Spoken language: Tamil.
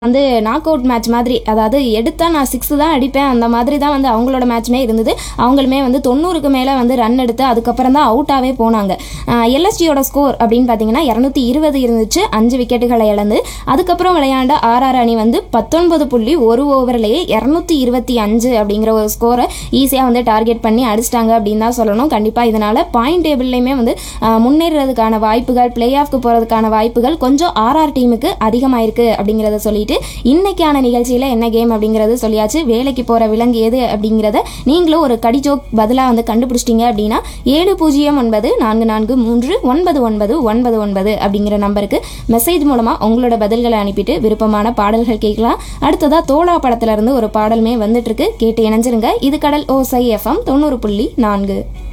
வந்து நாக் அவுட் மேட்ச் மாதிரி அதாவது எடுத்தா நான் சிக்ஸ் தான் அடிப்பேன் அந்த மாதிரி தான் வந்து அவங்களோட மேட்ச்மே இருந்தது அவங்களுமே வந்து தொண்ணூறுக்கு மேலே வந்து ரன் எடுத்து அதுக்கப்புறம் தான் அவுட்டாகவே போனாங்க எல்எஸ்டியோட ஸ்கோர் அப்படின்னு பார்த்தீங்கன்னா இரநூத்தி இருபது இருந்துச்சு அஞ்சு விக்கெட்டுகளை இழந்து அதுக்கப்புறம் விளையாண்ட ஆர்ஆர் அணி வந்து பத்தொன்பது புள்ளி ஒரு ஓவர்லேயே இரநூத்தி இருபத்தி அஞ்சு அப்படிங்கிற ஒரு ஸ்கோரை ஈஸியாக வந்து டார்கெட் பண்ணி அடிச்சிட்டாங்க அப்படின்னு தான் சொல்லணும் கண்டிப்பாக இதனால் பாயிண்ட் டேபிள்லையுமே வந்து ஆஹ், முன்னேறுறதுக்கான வாய்ப்புகள் பிளே ஆஃப்க்கு போகிறதுக்கான வாய்ப்புகள் கொஞ்சம் ஆர்ஆர் டீமுக்கு அதிகமாயிருக்கு அப்படிங்கிறத சொல்லிட்டு இன்னைக்கான நிகழ்ச்சியில் என்ன கேம் அப்படிங்கிறது சொல்லியாச்சு வேலைக்கு போகிற விலங்கு எது அப்படிங்கிறத நீங்களும் ஒரு கடிஜோக் பதிலாக வந்து கண்டுபிடிச்சிட்டீங்க அப்படின்னா ஏழு பூஜ்ஜியம் ஒன்பது நான்கு நான்கு மூன்று ஒன்பது ஒன்பது ஒன்பது ஒன்பது அப்படிங்கிற நம்பருக்கு மெசேஜ் மூலமாக உங்களோட பதில்களை அனுப்பிட்டு விருப்பமான பாடல்கள் கேட்கலாம் அடுத்ததாக தோழா படத்துல இருந்து ஒரு பாடலுமே வந்துட்டு இருக்கு கேட்டு இணைஞ்சிருங்க இது கடல் ஓசை எஃப்எம் தொண்ணூறு புள்ளி நான்கு